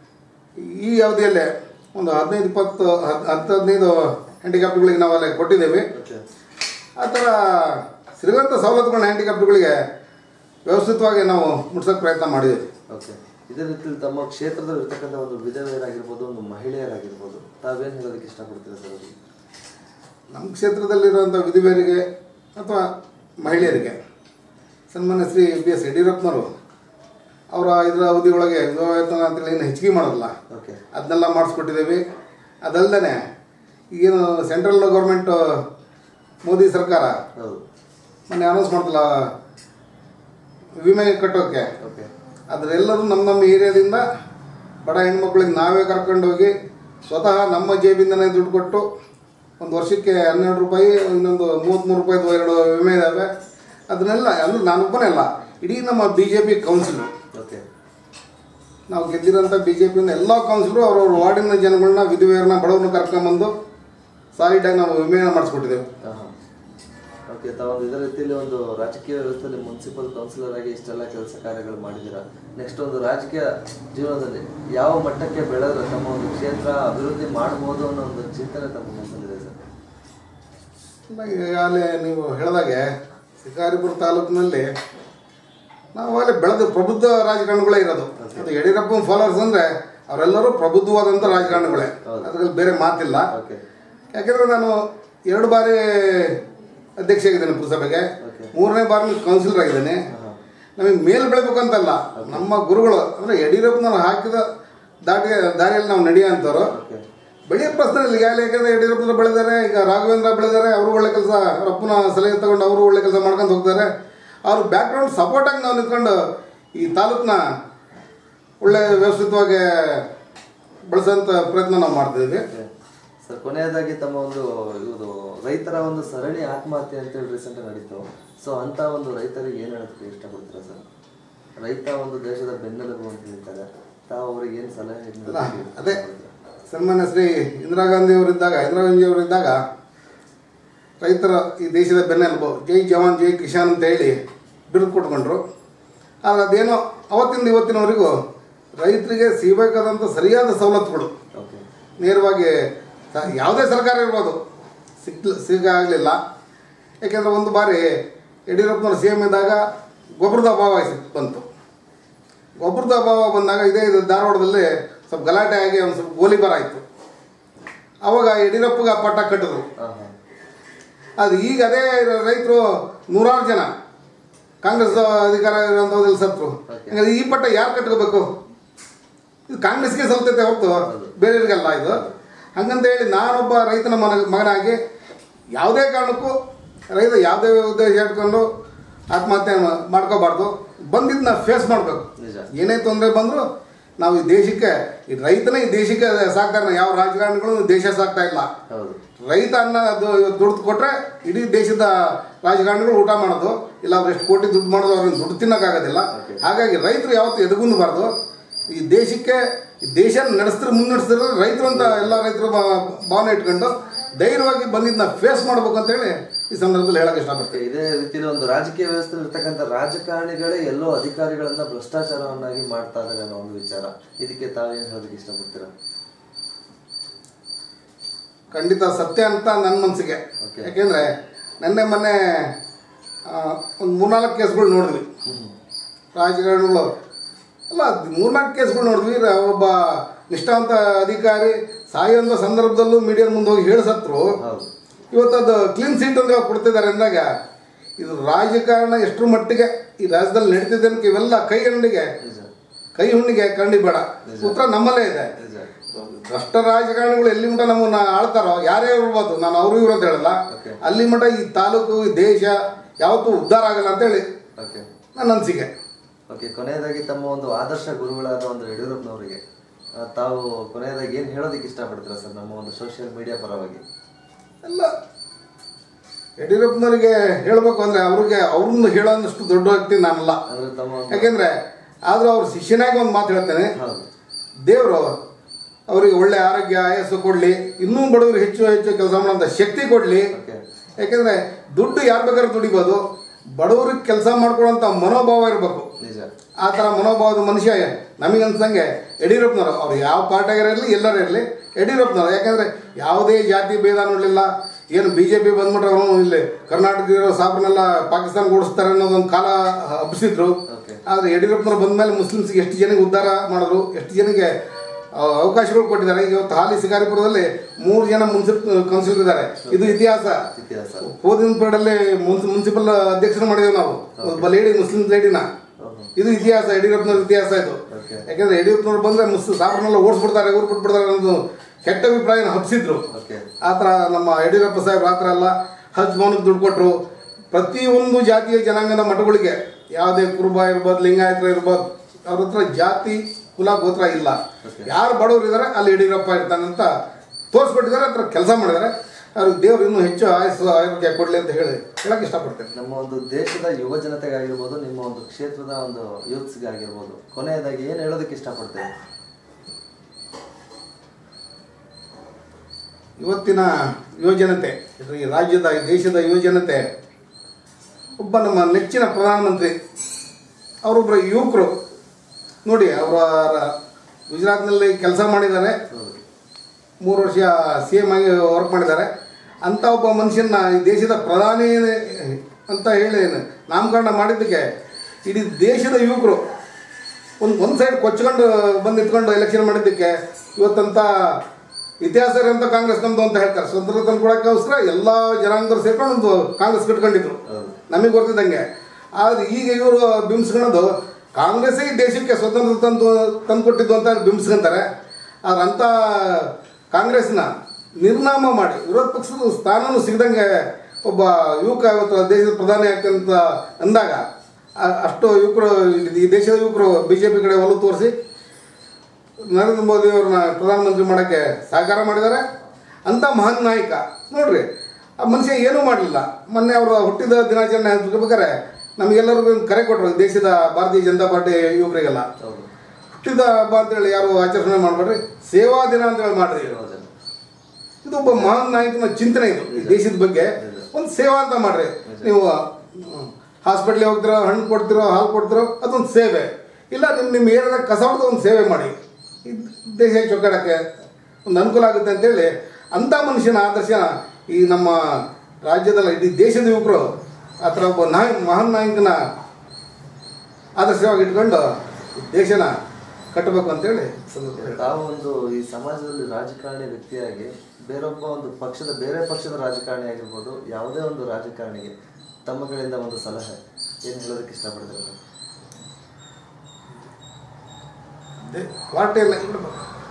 [SPEAKER 2] ಈ ಅವಧಿಯಲ್ಲೇ ಒಂದು ಹದಿನೈದು ಇಪ್ಪತ್ತು ಹದ್ ಹತ್ತು ಹದಿನೈದು ಹ್ಯಾಂಡಿಕ್ಯಾಪ್ಟ್ಗಳಿಗೆ ನಾವು ಅಲ್ಲಿ ಕೊಟ್ಟಿದ್ದೇವೆ
[SPEAKER 1] ಓಕೆ
[SPEAKER 2] ಆ ಥರ ಸಿಗುವಂಥ ಸವಲತ್ತುಗಳನ್ನ ಹ್ಯಾಂಡಿಕ್ಯಾಪ್ಟ್ಗಳಿಗೆ ವ್ಯವಸ್ಥಿತವಾಗಿ ನಾವು ಮುಟ್ಸೋಕೆ ಪ್ರಯತ್ನ ಮಾಡಿದ್ದೀವಿ
[SPEAKER 1] ಓಕೆ ಇದೇ ರೀತಿಯಲ್ಲಿ ತಮ್ಮ ಕ್ಷೇತ್ರದಲ್ಲಿ ಇರ್ತಕ್ಕಂಥ ಒಂದು ವಿಧವೆಯರಾಗಿರ್ಬೋದು ಒಂದು ಮಹಿಳೆಯರಾಗಿರ್ಬೋದು ತಾವೇನು ಹೇಳೋದಕ್ಕೆ ಇಷ್ಟಪಡ್ತೀರಾ ಸರ್ ಅದು
[SPEAKER 2] ನಮ್ಮ ಕ್ಷೇತ್ರದಲ್ಲಿರುವಂಥ ವಿಧವೆಯರಿಗೆ ಅಥವಾ ಮಹಿಳೆಯರಿಗೆ ಸನ್ಮಾನ್ಯ ಶ್ರೀ ಬಿ ಎಸ್ ಯಡಿಯೂರಪ್ಪನವರು ಅವರ ಇದರ ಅವಧಿ ಒಳಗೆ ವಿಧವಾ ವೇತನ ಅಂತೇಳಿ ಏನು ಹೆಚ್ಚಿಗೆ ಮಾಡೋದಿಲ್ಲ
[SPEAKER 1] ಓಕೆ
[SPEAKER 2] ಅದನ್ನೆಲ್ಲ ಮಾಡಿಸ್ಕೊಟ್ಟಿದ್ದೇವೆ ಅದಲ್ಲದೆ ಈಗೇನು ಸೆಂಟ್ರಲ್ ಗೌರ್ಮೆಂಟ್ ಮೋದಿ ಸರ್ಕಾರ
[SPEAKER 1] ಹೌದು
[SPEAKER 2] ಮೊನ್ನೆ ಅನೌನ್ಸ್ ಮಾಡ್ತಲ್ಲ ವಿಮೆ ಕಟ್ಟೋಕ್ಕೆ
[SPEAKER 1] ಓಕೆ
[SPEAKER 2] ಅದರೆಲ್ಲರೂ ನಮ್ಮ ನಮ್ಮ ಏರಿಯಾದಿಂದ ಬಡ ಹೆಣ್ಮಕ್ಳಿಗೆ ನಾವೇ ಕರ್ಕೊಂಡೋಗಿ ಸ್ವತಃ ನಮ್ಮ ಜೇಬಿಂದನೇ ದುಡ್ಡು ಕೊಟ್ಟು ಒಂದು ವರ್ಷಕ್ಕೆ ಹನ್ನೆರಡು ರೂಪಾಯಿ ಇನ್ನೊಂದು ಮೂವತ್ತ್ಮೂರು ರೂಪಾಯಿದು ಎರಡು ವಿಮೆ ಇದ್ದಾವೆ ಅದನ್ನೆಲ್ಲ ಅಂದ್ರೆ ನಾನೊಬ್ಬನೇ ಅಲ್ಲ ಇಡೀ ನಮ್ಮ B J P council
[SPEAKER 1] okay
[SPEAKER 2] ನಾವು ಗೆದ್ದಿರೋಂಥ ಬಿ ಜೆ ಪಿಯಿಂದ ಎಲ್ಲ ಕೌನ್ಸಿಲರು ಅವ್ರವ್ರ ವಾರ್ಡಿನ ಜನಗಳನ್ನ ವಿಧವೆಯರನ್ನ ಬಡವ್ರನ್ನ ಕರ್ಕೊಂಬಂದು ಸಾಲಿಡಾಗಿ ನಾವು ವಿಮೆಯನ್ನು ಮಾಡಿಸ್ಕೊಟ್ಟಿದ್ದೇವೆ
[SPEAKER 1] ಓಕೆ ತಾವು ಇದೇ ರೀತಿಯಲ್ಲಿ ಒಂದು ರಾಜಕೀಯ ವ್ಯವಸ್ಥೆಯಲ್ಲಿ ಮುನ್ಸಿಪಲ್ ಕೌನ್ಸಿಲರ್ ಆಗಿ ಇಷ್ಟೆಲ್ಲ ಕೆಲಸ ಕಾರ್ಯಗಳು ಮಾಡಿದ್ದೀರಾ ನೆಕ್ಸ್ಟ್ ಒಂದು ರಾಜಕೀಯ ಜೀವನದಲ್ಲಿ ಯಾವ ಮಟ್ಟಕ್ಕೆ ಬೆಳೆದ್ರೆ ತಮ್ಮ ಒಂದು ಕ್ಷೇತ್ರ ಅಭಿವೃದ್ಧಿ ಮಾಡ್ಬೋದು ಅನ್ನೋ ಒಂದು ಚಿಂತನೆ ತಮ್ಮ ಮನಸ್ಸಲ್ಲಿದೆ ಸರ್
[SPEAKER 2] ಈಗಾಗಲೇ ನೀವು ಹೇಳಿದಾಗೆ ಶಿಕಾರಿಪುರ ತಾಲೂಕಿನಲ್ಲಿ ನಾವು ಅಲ್ಲಿ ಬೆಳೆದ ಪ್ರಬುದ್ಧ ರಾಜಕಾರಣಿಗಳೇ ಇರೋದು ಅದು ಯಡಿಯೂರಪ್ಪನ ಫಾಲೋವರ್ಸ್ ಅಂದರೆ ಅವರೆಲ್ಲರೂ ಪ್ರಬುದ್ಧವಾದಂಥ ರಾಜಕಾರಣಿಗಳೇ ಅದರಲ್ಲಿ ಬೇರೆ ಮಾತಿಲ್ಲ
[SPEAKER 1] ಓಕೆ
[SPEAKER 2] ಯಾಕೆಂದರೆ ನಾನು ಎರಡು ಬಾರಿ ಅಧ್ಯಕ್ಷ ಆಗಿದ್ದೇನೆ ಪುರಸಭೆಗೆ ಮೂರನೇ ಬಾರಿ ಕೌನ್ಸಿಲರ್ ಆಗಿದ್ದೇನೆ ನಮಗೆ ಮೇಲ್ ಬೆಳಿಬೇಕಂತಲ್ಲ ನಮ್ಮ ಗುರುಗಳು ಅಂದರೆ ಯಡಿಯೂರಪ್ಪನವ್ರು ಹಾಕಿದ ದಾಟಿಗೆ ದಾರಿಯಲ್ಲಿ ನಾವು ನಡೆಯೋಂಥವ್ರು
[SPEAKER 1] ಓಕೆ
[SPEAKER 2] ಬೆಳೆಯೋ ಪ್ರಶ್ನೆ ಇಲ್ಲ ಈಗಾಗಲೇ ಯಾಕಂದ್ರೆ ಯಡಿಯೂರಪ್ಪನವ್ರು ಬೆಳೆದಾರೆ ಈಗ ರಾಘವೇಂದ್ರ ಬೆಳೆದಾರೆ ಅವರು ಒಳ್ಳೆ ಕೆಲಸ ಅವ್ರ ಅಪ್ಪನ ಸಲಹೆ ತಗೊಂಡು ಅವರು ಒಳ್ಳೆ ಕೆಲಸ ಮಾಡ್ಕೊಂಡು ಹೋಗ್ತಾರೆ ಅವ್ರ ಬ್ಯಾಕ್ಗ್ರೌಂಡ್ ಸಪೋರ್ಟಾಗಿ ನಾವು ನಿಂತ್ಕೊಂಡು ಈ ತಾಲೂಕನ್ನ ಒಳ್ಳೆ ವ್ಯವಸ್ಥಿತವಾಗಿ ಬೆಳೆಸೋಂಥ ಪ್ರಯತ್ನ ನಾವು ಮಾಡ್ತಿದ್ದೀವಿ
[SPEAKER 1] ಸರ್ ಕೊನೆಯದಾಗಿ ತಮ್ಮ ಒಂದು ಇದು ರೈತರ ಒಂದು ಸರಣಿ ಆತ್ಮಹತ್ಯೆ ಅಂತೇಳಿ ರೀಸೆಂಟ್ ನಡೀತು ಸೊ ಅಂತ ಒಂದು ರೈತರಿಗೆ ಏನು ಹೇಳೋದಕ್ಕೆ ಇಷ್ಟಪಡ್ತೀರಾ ಸರ್ ರೈತ ಒಂದು ದೇಶದ ಬೆನ್ನೆಲುಬು ಅಂತ ಹೇಳ್ತಾರೆ ತಾವು ಅವ್ರಿಗೆ ಏನು ಸಲಹೆ
[SPEAKER 2] ಅಲ್ಲ ಅದೇ ಸನ್ಮಾನ್ಯ ಶ್ರೀ ಇಂದಿರಾ ಗಾಂಧಿ ಅವರಿದ್ದಾಗ ಇಂದಿರಾ ಗಾಂಧಿ ಅವರಿದ್ದಾಗ ರೈತರ ಈ ದೇಶದ ಬೆನ್ನೆಲುಬು ಜೈ ಜವಾನ್ ಜೈ ಕಿಸಾನ್ ಅಂತ ಹೇಳಿ ಬಿರುದು ಕೊಟ್ಕೊಂಡ್ರು ಆದರೆ ಅದೇನೋ ಅವತ್ತಿಂದ ಇವತ್ತಿನವರೆಗೂ ರೈತರಿಗೆ ಸಿಗಬೇಕಾದಂಥ ಸರಿಯಾದ ಸವಲತ್ತುಗಳು
[SPEAKER 1] ಓಕೆ
[SPEAKER 2] ನೇರವಾಗಿ ಸ- ಯಾವುದೇ ಸರ್ಕಾರ ಇರ್ಬೋದು ಸಿಕ್ ಸಿಗಾಗಲಿಲ್ಲ ಯಾಕೆಂದರೆ ಒಂದು ಬಾರಿ ಯಡಿಯೂರಪ್ಪನವ್ರು ಸಿ ಎಮ್ ಇದ್ದಾಗ ಗೊಬ್ಬರದ ಅಭಾವ ಸಿಕ್ ಬಂತು ಗೊಬ್ಬರದ ಅಭಾವ ಬಂದಾಗ ಇದೇ ಇದು ಧಾರವಾಡದಲ್ಲಿ ಸ್ವಲ್ಪ ಗಲಾಟೆ ಆಗಿ ಒಂದು ಸ್ವಲ್ಪ ಗೋಲಿಬಾರ ಆಯಿತು ಅವಾಗ ಯಡಿಯೂರಪ್ಪಗೆ ಆ ಪಟ್ಟ ಕಟ್ಟಿದ್ರು
[SPEAKER 1] ಹಾಂ ಹಾಂ
[SPEAKER 2] ಅದು ಈಗ ಅದೇ ರೈತರು ನೂರಾರು ಜನ ಕಾಂಗ್ರೆಸ್ ಅಧಿಕಾರ ಇರುವಂಥದ್ರಲ್ಲಿ ಸತ್ರು ಹಂಗಾದ್ರೆ ಈ ಪಟ್ಟ ಯಾರು ಕಟ್ಕೋಬೇಕು ಇದು ಕಾಂಗ್ರೆಸ್ಗೆ ಸಲ್ತೈತೆ ಹೊರತು ಬೇರೆಯವ್ರಿಗಲ್ಲ ಇದು ಹಂಗಂತ ಹೇಳಿ ನಾನೊಬ್ಬ ರೈತನ ಮನ ಮಗನಾಗಿ ಯಾವುದೇ ಕಾರಣಕ್ಕೂ ರೈತ ಯಾವುದೇ ಉದ್ದೇಶ ಇಟ್ಕೊಂಡು ಆತ್ಮಹತ್ಯೆ ಮಾ- ಮಾಡ್ಕೋಬಾರ್ದು ಬಂದಿದ್ದನ್ನ ಫೇಸ್ ಮಾಡಬೇಕು
[SPEAKER 1] ನಿಜ
[SPEAKER 2] ಏನೇ ತೊಂದರೆ ಬಂದರೂ ನಾವು ಈ ದೇಶಕ್ಕೆ ಈ ರೈತನೇ ಈ ದೇಶಕ್ಕೆ ಸಾಕ್ತಾರೆ ಯಾವ ರಾಜಕಾರಣಿಗಳು ದೇಶ ಸಾಕ್ತಾ ಇಲ್ಲ
[SPEAKER 1] ಹೌದು
[SPEAKER 2] ರೈತ ಅನ್ನ ಅದು ಇವತ್ತು ದುಡ್ಡು ಕೊಟ್ರೆ ಇಡೀ ದೇಶದ ರಾಜಕಾರಣಿಗಳು ಊಟ ಮಾಡೋದು ಇಲ್ಲ ಅವ್ರು ಎಷ್ಟು ಕೋಟಿ ದುಡ್ಡು ಮಾಡೋದು ಅವ್ರನ್ನ ದುಡ್ಡು ತಿನ್ನಕ್ಕಾಗೋದಿಲ್ಲ ಹಾಗಾಗಿ ರೈತರು ಯಾವತ್ತು ಎದುಗುನ್ಬಾರ್ದು ಈ ದೇಶಕ್ಕೆ ಈ ದೇಶ ನಡೆಸ್ತಾರೆ ಮುನ್ನಡೆಸಿದ್ರೆ ರೈತರು ಅಂತ ಎಲ್ಲ ರೈತರು ಭಾ- ಭಾವನೆ ಇಟ್ಕೊಂಡು ಧೈರ್ಯವಾಗಿ ಬಂದಿದ್ದನ್ನ ಫೇಸ್ ಮಾಡ್ಬೇಕು ಅಂತೇಳಿ ಈ ಸಂದರ್ಭದಲ್ಲಿ ಹೇಳಕ್ ಇಷ್ಟಪಡ್ತೀನಿ
[SPEAKER 1] ಇದೇ ರೀತಿಯಲ್ಲಿ ಒಂದು ರಾಜಕೀಯ ವ್ಯವಸ್ಥೆ ಇರ್ತಕ್ಕಂಥ ರಾಜಕಾರಣಿಗಳೇ ಎಲ್ಲೋ ಅಧಿಕಾರಿಗಳನ್ನ ಭ್ರಷ್ಟಾಚಾರವನ್ನಾಗಿ ಮಾಡ್ತಾ ಇದ್ದಾರೆ ಅನ್ನೋ ಒಂದು ವಿಚಾರ ಇದಕ್ಕೆ ತಾವೇನು ಹೇಳೋದಕ್ಕೆ ಇಷ್ಟಪಡ್ತೀರಾ
[SPEAKER 2] ಖಂಡಿತ ಸತ್ಯ ಅಂತ ನನ್ನ ಮನಸ್ಸಿಗೆ
[SPEAKER 1] Okay.
[SPEAKER 2] ಯಾಕೆಂದ್ರೆ ನೆನ್ನೆ ಮೊನ್ನೆ ಒಂದು ಮೂರ್ನಾಲ್ಕು ಕೇಸ್ಗಳು ನೋಡಿದ್ವಿ ರಾಜಕಾರಣಿಗಳು ಅಲ್ಲ ಮೂರ್ನಾಲ್ಕು ಕೇಸ್ಗಳು ನೋಡಿದ್ವಿ ರ- ಒಬ್ಬ ನಿಷ್ಠಾವಂತ ಅಧಿಕಾರಿ ಸಾಯುವಂಥ ಸಂದರ್ಭದಲ್ಲೂ ಮೀಡಿಯಾ ಮುಂದೆ ಹೋಗಿ ಹೇಳಿಸತ್ರು
[SPEAKER 1] ಹೌದು
[SPEAKER 2] ಇವತ್ತು ಅದು ಕ್ಲೀನ್ ಸೀಟ್ ಅಂತ ಕೊಡ್ತಿದ್ದಾರೆ ಅಂದಾಗ ಇದು ರಾಜಕಾರಣ ಎಷ್ಟರ ಮಟ್ಟಿಗೆ ಈ ರಾಜ್ಯದಲ್ಲಿ ನಡೀತಿದೆ ಅಂತ ಇವೆಲ್ಲ ಕೈ ಗಂಡಿಗೆ
[SPEAKER 1] ನಿಜ
[SPEAKER 2] ಕೈ ಹುಣ್ಣಿಗೆ ಕಂಡಿ ಬೇಡ ಉತ್ತರ ನಮ್ಮಲ್ಲೇ ಇದೆ
[SPEAKER 1] ನಿಜ
[SPEAKER 2] ಭ್ರಷ್ಟ ರಾಜಕಾರಣಿಗಳು ಎಲ್ಲಿ ಮಟ ನಮ್ಮನ್ನ ಆಳ್ತಾರೋ ಯಾರೇ ಇರ್ಬೋದು ನಾನು ಅವರು ಇವರು ಅಂತ ಹೇಳಲ್ಲ
[SPEAKER 1] Okay.
[SPEAKER 2] ಅಲ್ಲಿ ಮಟ ಈ ತಾಲೂಕು ಈ ದೇಶ ಯಾವತ್ತೂ ಉದ್ಧಾರ ಆಗಲ್ಲ ಅಂತ ಹೇಳಿ
[SPEAKER 1] ಓಕೆ
[SPEAKER 2] ನನ್ನ ಅನಿಸಿಕೆ
[SPEAKER 1] ಓಕೆ ಕೊನೆಯದಾಗಿ ತಮ್ಮ ಒಂದು ಆದರ್ಶ ಗುರುಗಳಾದ ಒಂದು ಯಡಿಯೂರಪ್ಪನವರಿಗೆ ಆ, ತಾವು ಕೊನೆಯದಾಗಿ ಏನು ಹೇಳೋದಕ್ಕೆ ಇಷ್ಟಪಡ್ತೀರಾ ಸರ್ ನಮ್ಮ ಒಂದು ಸೋಷಿಯಲ್ ಮೀಡಿಯಾ ಪರವಾಗಿ
[SPEAKER 2] ಎಲ್ಲ ಯಡಿಯೂರಪ್ಪನವರಿಗೆ ಹೇಳ್ಬೇಕು ಅಂದ್ರೆ ಅವ್ರಿಗೆ ಅವ್ರನ್ನ ಹೇಳೋದಷ್ಟು ದೊಡ್ಡ ವ್ಯಕ್ತಿ ನಾನಲ್ಲ
[SPEAKER 1] ಅಂದ್ರೆ ತಮ್ಮ ಒಂದು-
[SPEAKER 2] ಯಾಕೆಂದ್ರೆ ಆದ್ರೂ ಅವ್ರ ಶಿಷ್ಯನಾಗಿ ಒಂದು ಮಾತು ಹೇಳ್ತೇನೆ
[SPEAKER 1] ಹೌದು
[SPEAKER 2] ದೇವರು ಅವರಿಗೆ ಒಳ್ಳೆ ಆರೋಗ್ಯ ಆಯಸ್ಸು ಕೊಡಲಿ ಇನ್ನೂ ಬಡವರಿಗೆ ಹೆಚ್ಚು ಹೆಚ್ಚು ಕೆಲಸ ಮಾಡೋಂಥ ಶಕ್ತಿ ಕೊಡಲಿ
[SPEAKER 1] ಓಕೆ
[SPEAKER 2] ಯಾಕೆಂದ್ರೆ ದುಡ್ಡು ಯಾರು ಬೇಕಾದ್ರೂ ದುಡಿಬೋದು ಬಡವ್ರಿಗೆ ಕೆಲಸ ಮಾಡ್ಕೊಳ್ಳೋಂಥ ಮನೋಭಾವ ಇರಬೇಕು
[SPEAKER 1] ನಿಜ
[SPEAKER 2] ಆ ಥರ ಮನೋಭಾವದ ಮನುಷ್ಯ ನಮಗೆ ಅನ್ಸಂಗೆ ಯಡಿಯೂರಪ್ಪನವರು ಅವ್ರು ಯಾವ ಪಾರ್ಟಿಯಾಗಿರಲಿ ಎಲ್ಲರೂ ಇರಲಿ ಯಡಿಯೂರಪ್ಪನವರು ಯಾಕಂದ್ರೆ ಯಾವುದೇ ಜಾತಿ ಭೇದ ನೋಡಲಿಲ್ಲ ಏನು ಬಿ ಜೆ ಪಿ ಬಂದ್ಬಿಟ್ರೆ ಅವನು ಇಲ್ಲಿ ಕರ್ನಾಟಕ ಇರೋ ಸಾಬ್ರನ್ನೆಲ್ಲ ಪಾಕಿಸ್ತಾನ ಓಡಿಸ್ತಾರೆ ಅನ್ನೋದೊಂದು ಕಾಲ ಹಬ್ಬಿಸಿದ್ರು
[SPEAKER 1] ಓಕೆ
[SPEAKER 2] ಆದರೆ ಯಡಿಯೂರಪ್ಪನವರು ಬಂದ್ಮೇಲೆ ಮುಸ್ಲಿಮ್ಸ್ಗೆ ಎಷ್ಟು ಜನಕ್ಕೆ ಉದ್ಧಾರ ಮಾಡಿದ್ರು ಎಷ್ಟು ಜನಕ್ಕೆ ಆ, ಅವಕಾಶಗಳು ಕೊಟ್ಟಿದ್ದಾರೆ ಈಗ ಇವತ್ತು ಹಾಲಿ ಶಿಕಾರಿಪುರದಲ್ಲಿ ಮೂರು ಜನ ಮುನ್ಸಿಪ್ ಕೌನ್ಸಿಲರ್ ಇದ್ದಾರೆ ಇದು ಇತಿಹಾಸ
[SPEAKER 1] ಇತಿಹಾಸ
[SPEAKER 2] ಹೋದಿನ ಪೀರಿಯಡಲ್ಲಿ ಮುನ್ಸಿಪಲ್ ಅಧ್ಯಕ್ಷರು ಮಾಡಿದ್ದೇವೆ ನಾವು ಒಬ್ಬ ಲೇಡಿ ಮುಸ್ಲಿಂ ಲೇಡಿನ
[SPEAKER 1] ಓಹೋ.
[SPEAKER 2] ಇದು ಇತಿಹಾಸ ಯಡಿಯೂರಪ್ಪನವ್ರ ಇತಿಹಾಸ ಇದು
[SPEAKER 1] ಓಕೆ
[SPEAKER 2] ಯಾಕಂದ್ರೆ ಯಡಿಯೂರಪ್ಪನವ್ರು ಬಂದ್ರೆ ಮುಸ್ ಸಾಬ್ರನ್ನೆಲ್ಲ ಓಡಿಸ್ಬಿಡ್ತಾರೆ ಊರು ಬಿಟ್ಬಿಡ್ತಾರೆ ಅನ್ನೋದು ಕೆಟ್ಟ ಅಭಿಪ್ರಾಯನ ಹಬ್ಸಿದ್ರು
[SPEAKER 1] ಓಕೆ
[SPEAKER 2] ಆ ಥರ ನಮ್ಮ ಯಡಿಯೂರಪ್ಪ ಸಾಹೇಬ್ರು ಆ ಥರ ಅಲ್ಲ ಹಜ್ ಭವನಕ್ಕೆ ದುಡ್ಡು ಕೊಟ್ಟರು ಪ್ರತಿಯೊಂದು ಜಾತಿಯ ಜನಾಂಗದ ಮಠಗಳಿಗೆ ಯಾವುದೇ ಕುರುಬ ಇರ್ಬೋದು ಲಿಂಗಾಯತರ ಇರ್ಬೋದು ಅವ್ರ ಹತ್ರ ಜಾತಿ ಕುಲ ಗೋತ್ರ ಇಲ್ಲ ಯಾರು ಬಡವರು ಇದ್ದಾರೆ ಅಲ್ಲಿ ಯಡಿಯೂರಪ್ಪ ಇರ್ತಾನೆ ಅಂತ ತೋರಿಸ್ಬಿಟ್ಟಿದ್ದಾರೆ ಹತ್ರ ಕೆಲಸ ಮಾಡಿದ್ದಾರೆ ಅವ್ರಿಗೆ ದೇವ್ರು ಇನ್ನೂ ಹೆಚ್ಚು ಆಯಸ್ಸು ಆರೋಗ್ಯ ಕೊಡಲಿ ಅಂತ ಹೇಳಿ ಹೇಳಕ್ಕೆ ಇಷ್ಟಪಡ್ತೇನೆ
[SPEAKER 1] ನಮ್ಮ ಒಂದು ದೇಶದ ಯುವ ಜನತೆಗಾಗಿರ್ಬೋದು ನಿಮ್ಮ ಒಂದು ಕ್ಷೇತ್ರದ ಒಂದು ಯೂತ್ಸ್ಗೆ ಆಗಿರ್ಬೋದು ಕೊನೆಯದಾಗಿ ಏನು ಹೇಳೋದಕ್ಕೆ ಇಷ್ಟಪಡ್ತೇವೆ
[SPEAKER 2] ಇವತ್ತಿನ ಯುವಜನತೆ ಈ ರಾಜ್ಯದ ಈ ದೇಶದ ಯುವಜನತೆ ಒಬ್ಬ ನಮ್ಮ ನೆಚ್ಚಿನ ಪ್ರಧಾನಮಂತ್ರಿ ಅವರೊಬ್ಬರ ಯುವಕರು ನೋಡಿ ಅವರ ಗುಜರಾತ್ನಲ್ಲಿ ಕೆಲಸ ಮಾಡಿದ್ದಾರೆ ಮೂರು ವರ್ಷ ಸಿ ಎಮ್ ಆಗಿ ವರ್ಕ್ ಮಾಡಿದ್ದಾರೆ ಅಂಥ ಒಬ್ಬ ಮನುಷ್ಯನ ಈ ದೇಶದ ಪ್ರಧಾನಿ ಅಂತ ಹೇಳಿ ನಾಮಕರಣ ಮಾಡಿದ್ದಕ್ಕೆ ಇಡೀ ದೇಶದ ಯುವಕರು ಒಂದು ಒಂದು ಸೈಡ್ ಕೊಚ್ಕೊಂಡು ಬಂದು ನಿಂತ್ಕೊಂಡು ಎಲೆಕ್ಷನ್ ಮಾಡಿದ್ದಕ್ಕೆ ಇವತ್ತಂತ ಇತಿಹಾಸ ಅಂತ ಕಾಂಗ್ರೆಸ್ ನಮ್ದು ಅಂತ ಹೇಳ್ತಾರೆ ಸ್ವತಂತ್ರ ತಂದ್ಕೊಡಕ್ಕೋಸ್ಕರ ಎಲ್ಲ ಜನಾಂಗರು ಸೇರ್ಕೊಂಡು ಒಂದು ಕಾಂಗ್ರೆಸ್ ಕಟ್ಕೊಂಡಿದ್ರು ನಮಗೆ ಗೊತ್ತಿದ್ದಂಗೆ ಆದ್ರೆ ಈಗ ಇವರು ಬಿಂಬಿಸ್ಕೊಳ್ಳೋದು ಕಾಂಗ್ರೆಸ್ಸೇ ಈ ದೇಶಕ್ಕೆ ಸ್ವತಂತ್ರ ತಂದು ತಂದುಕೊಟ್ಟಿದ್ದು ಅಂತ ಬಿಂಬಿಸ್ಕೊಂತಾರೆ ಆದ್ರೆ ಅಂಥ ಕಾಂಗ್ರೆಸ್ನ ನಿರ್ನಾಮ ಮಾಡಿ ವಿರೋಧ ಪಕ್ಷದ ಸ್ಥಾನನೂ ಸಿಗದಂಗೆ ಒಬ್ಬ ಯುವಕ ಇವತ್ತು ದೇಶದ ಪ್ರಧಾನಿ ಆಗ್ತಂತ ಅಂದಾಗ ಆ- ಅಷ್ಟು ಯುವಕರು ಈ ದೇಶದ ಯುವಕರು ಬಿ ಜೆ ಪಿ ಕಡೆ ಒಲವು ತೋರಿಸಿ ನರೇಂದ್ರ ಮೋದಿ ಅವ್ರನ್ನ ಪ್ರಧಾನಮಂತ್ರಿ ಮಾಡೋಕ್ಕೆ ಸಹಕಾರ ಮಾಡಿದ್ದಾರೆ ಅಂಥ ಮಹಾನ್ ನಾಯಕ ನೋಡ್ರಿ ಆ ಮನುಷ್ಯ ಏನೂ ಮಾಡಲಿಲ್ಲ ಮೊನ್ನೆ ಅವರ ಹುಟ್ಟಿದ ದಿನಾಚರಣೆ ಹಂಚ್ಬೇಕಾರೆ ನಮಗೆಲ್ಲರಿಗೂ ಒಂದು ಕರೆ ಕೊಟ್ಟರು ದೇಶದ ಭಾರತೀಯ ಜನತಾ ಪಾರ್ಟಿ ಯುವಕರಿಗೆಲ್ಲ
[SPEAKER 1] ಹೌದು
[SPEAKER 2] ಹುಟ್ಟಿದ ಹಬ್ಬ ಅಂತೇಳಿ ಯಾರು ಆಚರಣೆ ಮಾಡಬೇಡ್ರಿ ಸೇವಾ ದಿನ ಅಂತೇಳಿ ಮಾಡ್ರಿ
[SPEAKER 1] ಯುವ ಜನ
[SPEAKER 2] ಇದು ಒಬ್ಬ ಮಹಾನ್ ನಾಯಕನ ಚಿಂತನೆ ಇದು ಈ ದೇಶದ ಬಗ್ಗೆ ಒಂದು ಸೇವಾ ಅಂತ ಮಾಡ್ರಿ ನೀವು ಹಾಸ್ಪಿಟ್ಲಿಗೆ ಹೋಗ್ತಿರೋ ಹಣ್ಣು ಕೊಡ್ತಿರೋ ಹಾಲು ಕೊಡ್ತಿರೋ ಅದೊಂದು ಸೇವೆ ಇಲ್ಲ ನಿಮ್ಮ ನಿಮ್ಮ ಏರಿಯಾದಾಗ ಕಸ ಹೊಡೆದು ಒಂದು ಸೇವೆ ಮಾಡಿ ಈ ದೇಶ ಚೊಕ್ಕಾಡಕ್ಕೆ ಒಂದು ಅನುಕೂಲ ಆಗುತ್ತೆ ಅಂತೇಳಿ ಅಂಥ ಮನುಷ್ಯನ ಆದರ್ಶ ಈ ನಮ್ಮ ರಾಜ್ಯದಲ್ಲ ಇಡೀ ದೇಶದ ಯುವಕರು ಆ ಥರ ಒಬ್ಬ ನಾಯ ಮಹಾನ್ ನಾಯಕನ ಆದರ್ಶವಾಗಿ ಇಟ್ಕೊಂಡು ಈ ದೇಶನ ಕಟ್ಟಬೇಕು ಅಂತೇಳಿ ಸಂದರ್ಭ
[SPEAKER 1] ತಾವು ಒಂದು ಈ ಸಮಾಜದಲ್ಲಿ ರಾಜಕಾರಣಿ ವ್ಯಕ್ತಿಯಾಗಿ ಬೇರೊಬ್ಬ ಒಂದು ಪಕ್ಷದ ಬೇರೆ ಪಕ್ಷದ ರಾಜಕಾರಣಿ ಆಗಿರ್ಬೋದು ಯಾವುದೇ ಒಂದು ರಾಜಕಾರಣಿಗೆ ತಮ್ಮ ಕಡೆಯಿಂದ ಒಂದು ಸಲಹೆ ಏನು ಹೇಳೋದಕ್ಕೆ ಇಷ್ಟಪಡ್ತಾರೆ
[SPEAKER 2] ಪಾರ್ಟಿ ಎಲ್ಲ ಇವ್ರು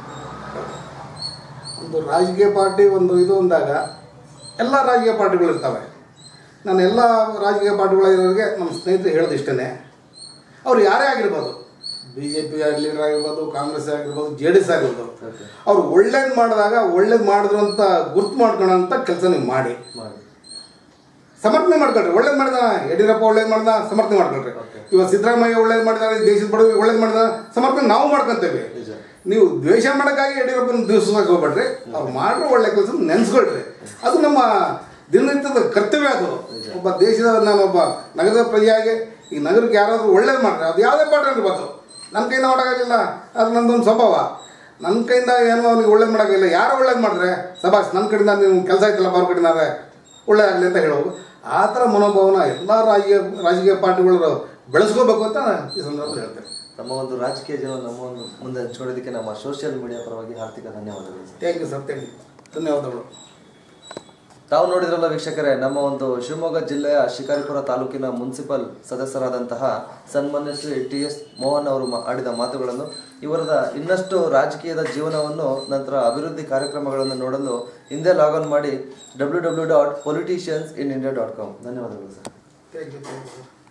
[SPEAKER 2] ಒಂದು ರಾಜಕೀಯ ಪಾರ್ಟಿ ಒಂದು ಇದು ಅಂದಾಗ ಎಲ್ಲ ರಾಜಕೀಯ ಪಾರ್ಟಿಗಳು ಇರ್ತವೆ ನಾನು ಎಲ್ಲ ರಾಜಕೀಯ ಪಾರ್ಟಿಗಳಿರೋರಿಗೆ ನಮ್ಮ ಸ್ನೇಹಿತರು ಹೇಳೋದು ಇಷ್ಟೇ ಅವ್ರು ಯಾರೇ ಆಗಿರ್ಬೋದು ಬಿ ಜೆ ಪಿ ಲೀಡರ್ ಆಗಿರ್ಬೋದು ಕಾಂಗ್ರೆಸ್ ಆಗಿರ್ಬೋದು ಜೆ ಡಿ ಎಸ್ ಆಗಿರ್ಬೋದು
[SPEAKER 1] ಓಕೆ
[SPEAKER 2] ಅವ್ರು ಒಳ್ಳೇದು ಮಾಡಿದಾಗ ಒಳ್ಳೇದು ಮಾಡಿದ್ರು ಅಂತ ಗುರ್ತು ಮಾಡ್ಕೊಳ್ಳೋಂಥ ಕೆಲಸ ನೀವು ಮಾಡಿ
[SPEAKER 1] ಮಾಡಿ
[SPEAKER 2] ಸಮರ್ಥನೆ ಮಾಡ್ಕೊಳ್ರಿ ಒಳ್ಳೇದು ಮಾಡಿದ ಯಡಿಯೂರಪ್ಪ ಒಳ್ಳೇದು ಮಾಡ್ದ ಸಮರ್ಥನೆ ಮಾಡ್ಕೊಳ್ರಿ
[SPEAKER 1] Okay.
[SPEAKER 2] ಇವಾಗ ಸಿದ್ದರಾಮಯ್ಯ ಒಳ್ಳೇದು ಮಾಡಿದಾರೆ ದೇಶದ ಬಡವರಿಗೆ ಒಳ್ಳೇದು ಮಾಡಿದ ಸಮರ್ಥನೆ ನಾವು ಮಾಡ್ಕೊಂತೇವೆ
[SPEAKER 1] ನಿಜ
[SPEAKER 2] ನೀವು ದ್ವೇಷ ಮಾಡೋಕ್ಕಾಗಿ ಯಡಿಯೂರಪ್ಪನ ದಿವಸಕ್ಕೆ ಹೋಗ್ಬೇಡ್ರಿ ಅವ್ರು ಮಾಡ್ರೋ ಒಳ್ಳೆ ಕೆಲಸ ನೆನೆಸ್ಕೊಳ್ರಿ ಅದು ನಮ್ಮ ದಿನನಿತ್ಯದ ಕರ್ತವ್ಯ ಅದು ಒಬ್ಬ ದೇಶದ ನಾನೊಬ್ಬ ನಗರದ ಪ್ರಜೆಯಾಗಿ ಈ ನಗರಕ್ಕೆ ಯಾರಾದರೂ ಒಳ್ಳೇದು ಮಾಡ್ರಿ ಅದು ಯಾವುದೇ ಪಾಠ ಇರ್ಬೋದು ನನ್ನ ಕೈಯಿಂದ ಮಾಡೋಕ್ಕಾಗಲಿಲ್ಲ ಅದು ನಂದೊಂದು ಸ್ವಭಾವ ನನ್ನ ಕೈಯಿಂದ ಏನೋ ಅವ್ನಿಗೆ ಒಳ್ಳೇದು ಮಾಡೋಕ್ಕಿಲ್ಲ ಯಾರು ಒಳ್ಳೇದು ಮಾಡಿದ್ರೆ ಸಭಾಸ್ ನನ್ನ ಕಡೆಯಿಂದ ನೀವು ಕೆಲಸ ಆಯ್ತಲ್ಲ ಅವ್ರ ಕಡೆಯಿಂದ ಒಳ್ಳೇದಾಗಲಿ ಅಂತ ಹೇಳೋದು ಆ ಥರ ಮನೋಭಾವನ ಎಲ್ಲ ರಾಜಕೀಯ ರಾಜಕೀಯ ಪಾರ್ಟಿಗಳು ಬೆಳೆಸ್ಕೋಬೇಕು ಅಂತ ಈ ಸಂದರ್ಭದಲ್ಲಿ ಹೇಳ್ತೇನೆ
[SPEAKER 1] ತಮ್ಮ ಒಂದು ರಾಜಕೀಯ ಜೀವನ ನಮ್ಮ ಒಂದು ಮುಂದೆ ಹಂಚ್ಕೊಳ್ಳೋದಕ್ಕೆ ನಮ್ಮ ಸೋಷಿಯಲ್ ಮೀಡಿಯಾ ಪರವಾಗಿ ಹಾರ್ದಿಕ ಧನ್ಯವಾದಗಳು sir
[SPEAKER 2] thank you sir thank you ಧನ್ಯವಾದಗಳು
[SPEAKER 1] ತಾವು ನೋಡಿದ್ರಲ್ಲ ವೀಕ್ಷಕರೇ ನಮ್ಮ ಒಂದು ಶಿವಮೊಗ್ಗ ಜಿಲ್ಲೆಯ ಶಿಕಾರಿಪುರ ತಾಲೂಕಿನ ಮುನ್ಸಿಪಲ್ ಸದಸ್ಯರಾದಂತಹ ಸನ್ಮಾನ್ಯ ಶ್ರೀ ಟಿ ಎಸ್ ಮೋಹನ್ ಅವರು ಮಾ- ಆಡಿದ ಮಾತುಗಳನ್ನು ಇವರದ ಇನ್ನಷ್ಟು ರಾಜಕೀಯದ ಜೀವನವನ್ನು ನಂತರ ಅಭಿವೃದ್ಧಿ ಕಾರ್ಯಕ್ರಮಗಳನ್ನು ನೋಡಲು ಹಿಂದೆ ಲಾಗಿನ್ ಮಾಡಿ W W dot politicians in India dot com ಧನ್ಯವಾದಗಳು sir
[SPEAKER 2] thank you thank you